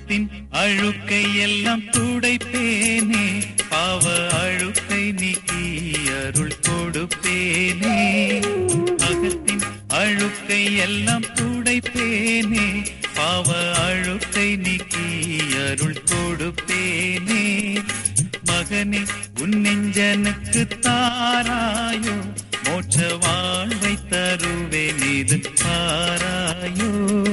அகத்தின் அழுக்கை எல்லாம் துடைப்பேனே பாவ அழுக்கை நீக்கி அருள் கொடுப்பேனே அகத்தின் அழுக்கை எல்லாம் துடைப்பேனே பாவ அழுக்கை நீக்கி அருள் கொடுப்பேனே மகனே உன் நெஞ்சனுக்கு தாராயோ மோட்ச வாழ்வை தருவேன் இது தாராயோ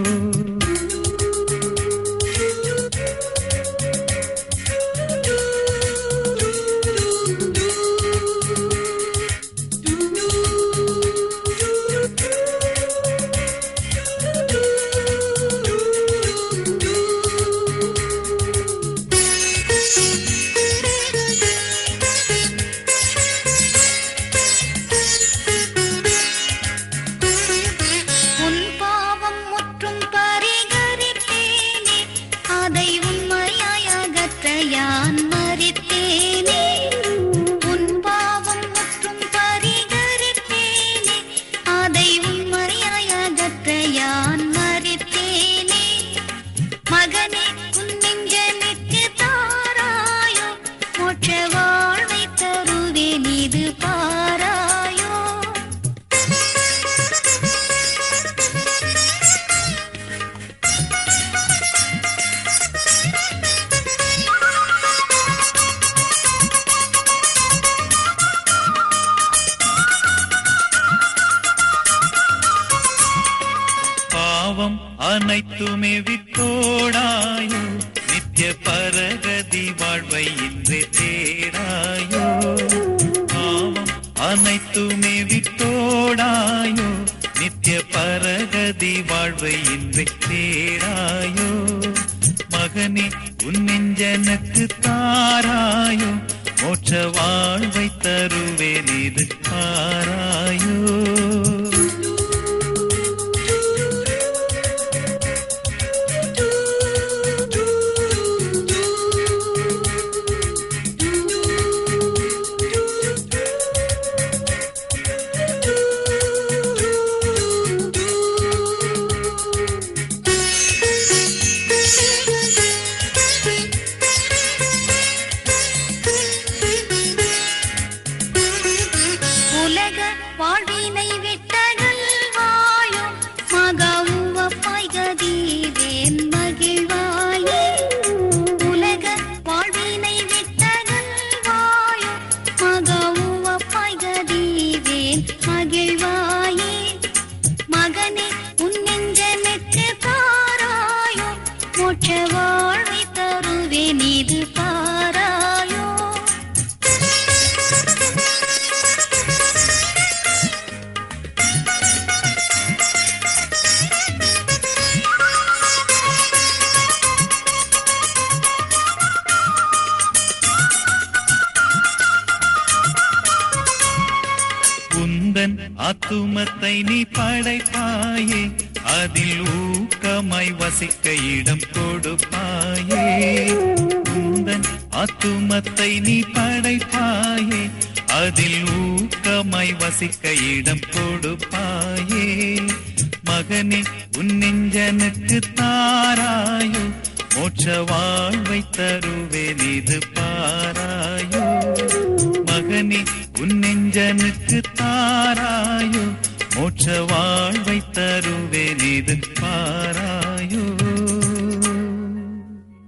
உன் பாவம் முற்றும் பரிகரித்தேனே அதை உண்மையாய் அகற்ற யான் மறித்தேனே உன் பாவம் முற்றும் பரிகரித்தேனே அதை உண்மையாய் அகற்ற யான் மறித்தேனே மகனே உன் நெஞ்சனுக்கு தாராயோ மோட்ச வாழ்வை தருவேன் இது பாராயோ பாவம் அனைத்துமே விட்டோடாயோ நித்திய பரகதி வாழ்வை இன்றே தேடாயோ பாவம் அனைத்துமே விட்டோடாயோ நித்திய பரகதி வாழ்வை இன்றே தேடாயோ மகனே உன் நெஞ்சனுக்கு தாராயோ மோட்ச வாழ்வை தருவேன் இது தாராயோ உலக வாழ்வினை விட்டகல்வாயோ மகா உவப்பாய் கதீரேன் மகிழ்வாயே உலக வாழ்வினை விட்டகல்வாயோ மகா உவப்பாய் கதீரேன் மகிழ்வாயே மகனே உன் நெஞ்சனுக்கு தாராயோ மோட்ச வாழ்வை தருவேன் இது பாராயோ உந்தன் ஆத்துமத்தை நீ படைப்பாயே அதில் ஊக்கமாய் வசிக்க இடம் கொடுப்பாயே உந்தன் ஆத்துமத்தை நீ படைப்பாயே அதில் ஊக்கமாய் வசிக்க இடம் கொடுப்பாயே மகனே உன் நெஞ்சனுக்கு தாராயோ மோட்ச வாழ்வை தருவேன் இது பாராயோ மகனே உன் நெஞ்சனுக்கு தாராயோ மோட்ச வாழ்வை தருவேன் இது பாரா